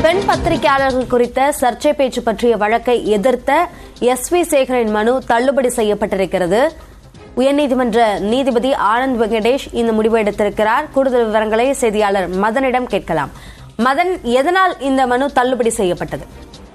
பெண் பத்திரிகையாளர்கள் குறித்த சர்ச்சை பேச்சு பற்றிய வழக்கை எதிர்த்த எஸ் வி சேகரின் மனு தள்ளுபடி செய்யப்பட்டிருக்கிறது உயர்நீதிமன்ற நீதிபதி ஆனந்த் வெங்கடேஷ் இந்த முடிவை எடுத்திருக்கிறார் கூடுதல் விவரங்களை செய்தியாளர் மதனிடம் கேட்கலாம் மதன் எதனால் இந்த மனு தள்ளுபடி செய்யப்பட்டது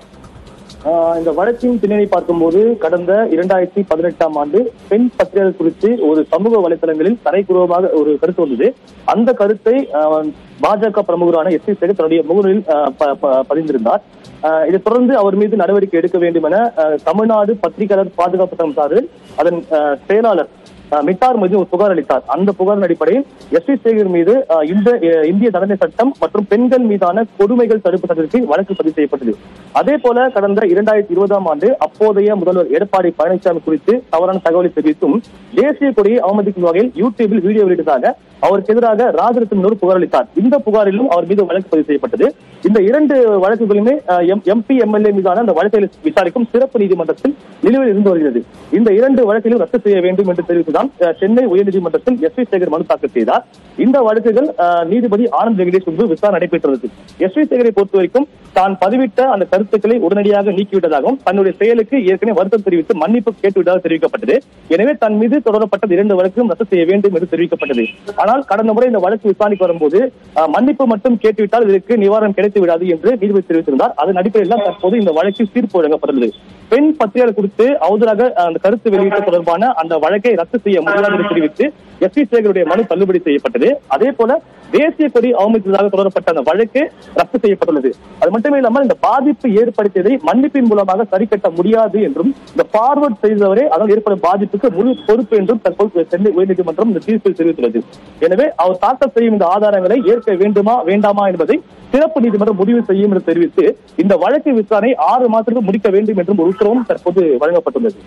ஆஹ் இந்த வழக்கின் பின்னணி பார்க்கும்போது கடந்த இரண்டாயிரத்தி பதினெட்டாம் ஆண்டு பெண் பத்திரிகைகள் குறித்து ஒரு சமூக வலைதளங்களில் தரைக்குறவமாக ஒரு கருத்து வந்தது அந்த கருத்தை ஆஹ், பாஜக பிரமுகரான எஸ் சி சேகர் தன்னுடைய முகநூலில் ஆஹ், ப- ப- பதிந்திருந்தார் ஆஹ், இதைத் தொடர்ந்து அவர் மீது நடவடிக்கை எடுக்க வேண்டும் என ஆஹ், தமிழ்நாடு பத்திரிகையாளர் பாதுகாப்பு சங்கம் சார்பில் அதன் ஆஹ், செயலாளர் ஆஹ், மிட்டார் மீது ஒரு புகார் அளித்தார் அந்த புகாரின் அடிப்படையில் எஸ் வி சேகர் மீது ஆஹ், இந்த அஹ், இந்திய தண்டனை சட்டம் மற்றும் பெண்கள் மீதான கொடுமைகள் தடுப்பு சட்டத்தில் வழக்கு பதிவு செய்யப்பட்டது அதே போல கடந்த இரண்டாயிரத்தி இருபதாம் ஆண்டு அப்போதைய முதல்வர் எடப்பாடி பழனிசாமி குறித்து தவறான தகவலை தெரிவித்தும் தேசிய கொடியை அவமதிக்கும் வகையில் யூடியூபில் வீடியோ வெளியிட்டதாக அவருக்கு எதிராக ராஜரத்னம் ஒரு புகார் அளித்தார் இந்த புகாரிலும் அவர் மீது வழக்கு பதிவு செய்யப்பட்டது இந்த இரண்டு வழக்குகளுமே எம்பி எம்எல்ஏ மீதான அந்த வழக்கை விசாரிக்கும் சிறப்பு நீதிமன்றத்தில் நிலுவையில் இருந்து வருகிறது இந்த இரண்டு வழக்கிலும் ரத்து செய்ய வேண்டும் என்று தெரிவித்துதான் அஹ், சென்னை உயர்நீதிமன்றத்தில் எஸ் வி சேகர் மனு தாக்கல் செய்தார் இந்த வழக்குகள் அஹ், நீதிபதி ஆனந்த் வெங்கடேஷ் முன்பு விசாரணை நடைபெற்றது எஸ் வி சேகரை பொறுத்த வரைக்கும் தான் பதிவிட்ட அந்த கருத்துக்களை உடனடியாக நீக்கிவிட்டதாகவும் தன்னுடைய செயலுக்கு ஏற்கனவே வருத்தம் தெரிவித்து மன்னிப்பு கேட்டுவிட்டதாக தெரிவிக்கப்பட்டது எனவே தன் மீது தொடரப்பட்ட இரண்டு வழக்கும் ரத்து செய்ய வேண்டும் என்று தெரிவிக்கப்பட்டது ஆனால் கடந்த முறை இந்த வழக்கு விசாரணைக்கு வரும்போது அஹ், மன்னிப்பு மட்டும் கேட்டுவிட்டால் இதற்கு நிவாரணம் கிடைத்து விடாது என்று நீதிபதி தெரிவித்திருந்தார் அதன் அடிப்படையில் தான் தற்போது இந்த வழக்கில் தீர்ப்பு வழங்கப்பட்டுள்ளது பெண் பத்திரிகையாளர் குறித்து அவதூறாக அஹ், அந்த கருத்து வெளியிட்ட தொடர்பான அந்த வழக்கை ரத்து செய்ய முடியாது என்று தெரிவித்து எஸ் சி சேகருடைய மனு தள்ளுபடி செய்யப்பட்டது அதே போல தேசிய கொடி அவமதித்ததாக தொடரப்பட்ட அந்த வழக்கு ரத்து செய்யப்பட்டுள்ளது அது மட்டுமே இல்லாமல் இந்த பாதிப்பு ஏற்படுத்தியதை மன்னிப்பின் மூலமாக சரி கட்ட முடியாது என்றும் இந்த ஃபார்வர்ட் செய்தவரே அதனால் ஏற்படும் பாதிப்புக்கு முழு பொறுப்பு என்றும் தற்போது சென்னை உயர்நீதிமன்றம் இந்த தீர்ப்பில் தெரிவித்துள்ளது எனவே அவர் தாக்கல் செய்யும் இந்த ஆதாரங்களை ஏற்க வேண்டுமா வேண்டாமா என்பதை சிறப்பு நீதிமன்றம் முடிவு செய்யும் என்று தெரிவித்து இந்த வழக்கு விசாரணை ஆறு மாதத்திற்கு முடிக்க வேண்டும் என்றும் ஒரு உத்தரவும் தற்போது வழங்கப்பட்டுள்ளது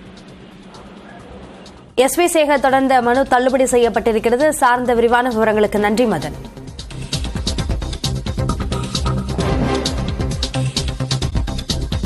எஸ் வி சேகர் தொடர்ந்த மனு தள்ளுபடி செய்யப்பட்டிருக்கிறது சார்ந்த விரிவான விவரங்களுக்கு நன்றி மதன்